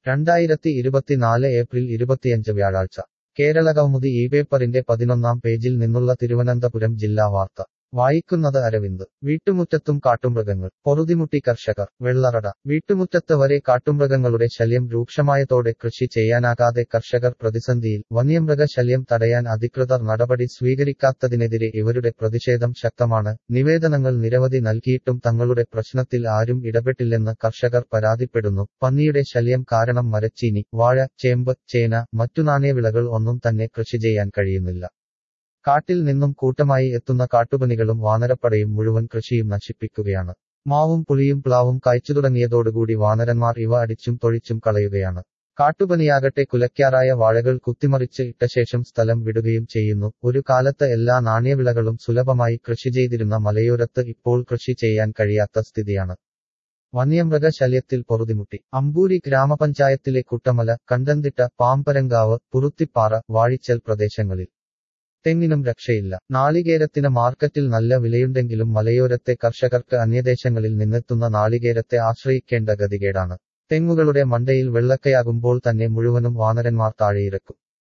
രണ്ടായിരത്തി ഇരുപത്തിനാല് ഏപ്രിൽ ഇരുപത്തിയഞ്ച് വ്യാഴാഴ്ച കേരള കൗമുദി ഈ പേപ്പറിന്റെ പതിനൊന്നാം പേജിൽ നിന്നുള്ള തിരുവനന്തപുരം ജില്ലാ വാർത്ത വായിക്കുന്നത് അരവിന്ദ് വീട്ടുമുറ്റത്തും കാട്ടുമൃഗങ്ങൾ പൊറുതിമുട്ടി കർഷകർ വെള്ളറട വീട്ടുമുറ്റത്ത് വരെ കാട്ടുമൃഗങ്ങളുടെ ശല്യം രൂക്ഷമായതോടെ കൃഷി ചെയ്യാനാകാതെ കർഷകർ പ്രതിസന്ധിയിൽ വന്യമൃഗ ശല്യം തടയാൻ അധികൃതർ നടപടി സ്വീകരിക്കാത്തതിനെതിരെ ഇവരുടെ പ്രതിഷേധം ശക്തമാണ് നിവേദനങ്ങൾ നിരവധി നൽകിയിട്ടും തങ്ങളുടെ പ്രശ്നത്തിൽ ആരും ഇടപെട്ടില്ലെന്ന് കർഷകർ പരാതിപ്പെടുന്നു പന്നിയുടെ ശല്യം കാരണം മരച്ചീനി വാഴ ചേമ്പ് ചേന മറ്റു നാണ്യവിളകൾ ഒന്നും തന്നെ കൃഷി ചെയ്യാൻ കഴിയുന്നില്ല കാട്ടിൽ നിന്നും കൂട്ടമായി എത്തുന്ന കാട്ടുപനികളും വാനരപ്പടയും മുഴുവൻ കൃഷിയും നശിപ്പിക്കുകയാണ് മാവും പുളിയും പ്ലാവും കായ്ച്ചു തുടങ്ങിയതോടുകൂടി വാനരന്മാർ ഇവ അടിച്ചും തൊഴിച്ചും കളയുകയാണ് കാട്ടുപനിയാകട്ടെ കുലയ്ക്കാറായ വാഴകൾ കുത്തിമറിച്ച് ഇട്ട ശേഷം സ്ഥലം വിടുകയും ചെയ്യുന്നു ഒരു കാലത്ത് എല്ലാ നാണ്യവിളകളും സുലഭമായി കൃഷി ചെയ്തിരുന്ന മലയോരത്ത് ഇപ്പോൾ കൃഷി ചെയ്യാൻ കഴിയാത്ത സ്ഥിതിയാണ് വന്യമൃഗ ശല്യത്തിൽ പൊറുതിമുട്ടി അമ്പൂരി ഗ്രാമപഞ്ചായത്തിലെ കുട്ടമല കണ്ടന്തിട്ട പാമ്പരങ്കാവ് പുറുത്തിപ്പാറ വാഴിച്ചൽ പ്രദേശങ്ങളിൽ തെങ്ങിനും രക്ഷയില്ല നാളികേരത്തിന് മാർക്കറ്റിൽ നല്ല വിലയുണ്ടെങ്കിലും മലയോരത്തെ കർഷകർക്ക് അന്യദേശങ്ങളിൽ നിന്നെത്തുന്ന നാളികേരത്തെ ആശ്രയിക്കേണ്ട ഗതികേടാണ് തെങ്ങുകളുടെ മണ്ടയിൽ വെള്ളക്കയാകുമ്പോൾ തന്നെ മുഴുവനും വാനരന്മാർ താഴെയിറക്കും